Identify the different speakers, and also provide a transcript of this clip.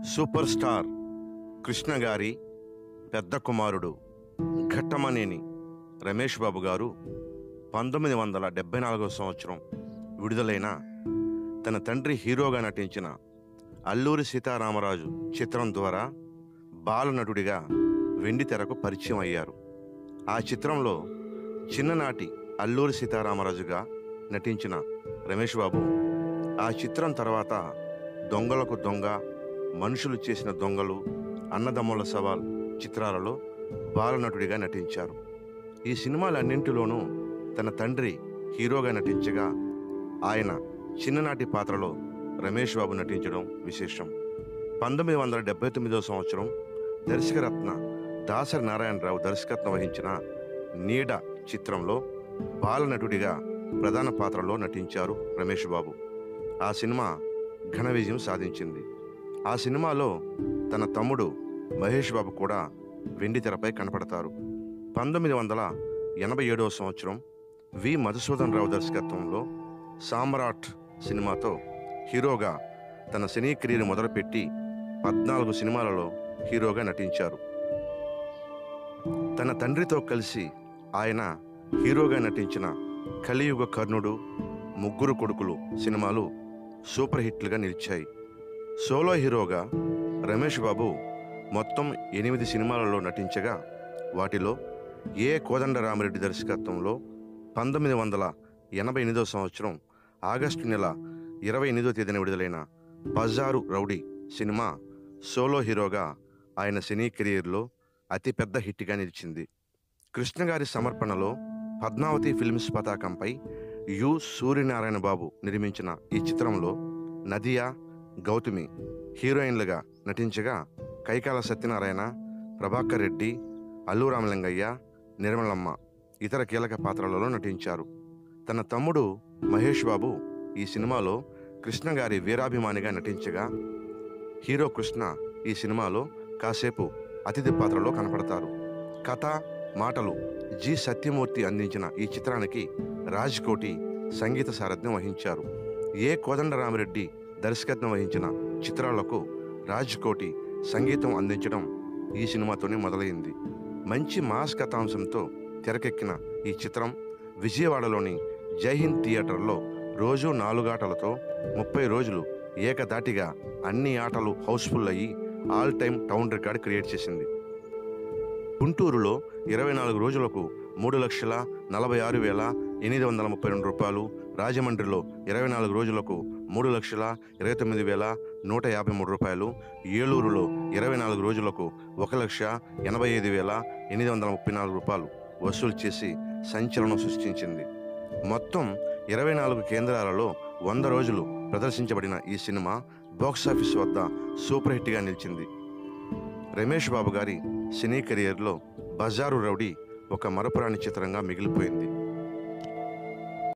Speaker 1: super star Krishna గారి పెద్ద కుమారుడు ఘట్టమనేని రమేష్ బాబు గారు పంతొమ్మిది వందల డెబ్బై నాలుగవ సంవత్సరం విడుదలైన తన తండ్రి హీరోగా నటించిన అల్లూరి సీతారామరాజు చిత్రం ద్వారా బాలనటుడిగా వెండి తెరకు పరిచయం అయ్యారు ఆ చిత్రంలో చిన్ననాటి అల్లూరి సీతారామరాజుగా నటించిన రమేష్ బాబు ఆ చిత్రం తర్వాత దొంగలకు దొంగ మనుషులు చేసిన దొంగలు అన్నదమ్ముల సవాల్ చిత్రాలలో బాలనటుడిగా నటించారు ఈ సినిమాలన్నింటిలోనూ తన తండ్రి హీరోగా నటించగా ఆయన చిన్ననాటి పాత్రలో రమేష్ బాబు నటించడం విశేషం పంతొమ్మిది వందల డెబ్బై తొమ్మిదవ సంవత్సరం దర్శకరత్న దాసరి నారాయణరావు దర్శకత్వం వహించిన నీడ చిత్రంలో బాలనటుడిగా ప్రధాన పాత్రలో నటించారు రమేష్ బాబు ఆ సినిమా ఘన విజయం సాధించింది ఆ సినిమాలో తన తమ్ముడు మహేష్ బాబు కూడా వెండి తెరపై కనపడతారు పంతొమ్మిది వందల ఎనభై ఏడవ సంవత్సరం వి మధుసూదన్ రావు దర్శకత్వంలో సామ్రాట్ సినిమాతో హీరోగా తన సినీ కెరీర్ మొదలుపెట్టి పద్నాలుగు సినిమాలలో హీరోగా నటించారు తన తండ్రితో కలిసి ఆయన హీరోగా నటించిన కలియుగ కర్ణుడు ముగ్గురు కొడుకులు సినిమాలు సూపర్ హిట్లుగా నిలిచాయి సోలో హీరోగా రమేష్ బాబు మొత్తం ఎనిమిది సినిమాలలో నటించగా వాటిలో ఏ కోదండరామిరెడ్డి దర్శకత్వంలో పంతొమ్మిది వందల ఎనభై ఎనిమిదో సంవత్సరం ఆగస్టు నెల ఇరవై ఎనిమిదో తేదీన విడుదలైన బజారు రౌడీ సినిమా సోలో హీరోగా ఆయన సినీ కెరీర్లో అతిపెద్ద హిట్గా నిలిచింది కృష్ణ గారి సమర్పణలో పద్మావతి ఫిల్మ్స్ పతాకంపై యు సూర్యనారాయణ బాబు నిర్మించిన ఈ చిత్రంలో నదియా గౌతమి హీరోయిన్లుగా నటించగా కైకాల సత్యనారాయణ ప్రభాకర్ రెడ్డి అల్లు రామలింగయ్య నిర్మలమ్మ ఇతర కీలక పాత్రలలో నటించారు తన తమ్ముడు మహేష్ బాబు ఈ సినిమాలో కృష్ణ గారి వీరాభిమానిగా నటించగా హీరో కృష్ణ ఈ సినిమాలో కాసేపు అతిథి పాత్రలో కనపడతారు కథ మాటలు జి సత్యమూర్తి అందించిన ఈ చిత్రానికి రాజ్ కోటి సంగీత సారథ్యం వహించారు ఏ కోదండరామిరెడ్డి దర్శకత్వం వహించిన చిత్రాలకు రాజ్ కోటి సంగీతం అందించడం ఈ సినిమాతోనే మొదలైంది మంచి మాస్ కథాంశంతో తెరకెక్కిన ఈ చిత్రం విజయవాడలోని జైహింద్ థియేటర్లో రోజు నాలుగాటలతో ముప్పై రోజులు ఏకదాటిగా అన్ని ఆటలు హౌస్ఫుల్ అయ్యి all time town record create చేసింది గుంటూరులో ఇరవై నాలుగు రోజులకు మూడు లక్షల నలభై ఆరు వేల ఎనిమిది వందల ముప్పై రెండు రూపాయలు రాజమండ్రిలో ఇరవై నాలుగు రోజులకు మూడు లక్షల ఇరవై తొమ్మిది వేల నూట యాభై మూడు రూపాయలు ఏలూరులో ఇరవై నాలుగు రోజులకు ఒక లక్ష ఎనభై ఐదు వేల ఎనిమిది వందల ముప్పై నాలుగు రూపాయలు వసూలు చేసి సంచలనం సృష్టించింది మొత్తం ఇరవై నాలుగు కేంద్రాలలో వంద రోజులు ప్రదర్శించబడిన ఈ సినిమా బాక్సాఫీస్ వద్ద సూపర్ హిట్గా నిలిచింది రమేష్ బాబు గారి సినీ కెరియర్లో బజారు రౌడీ ఒక మరపురాని చిత్రంగా మిగిలిపోయింది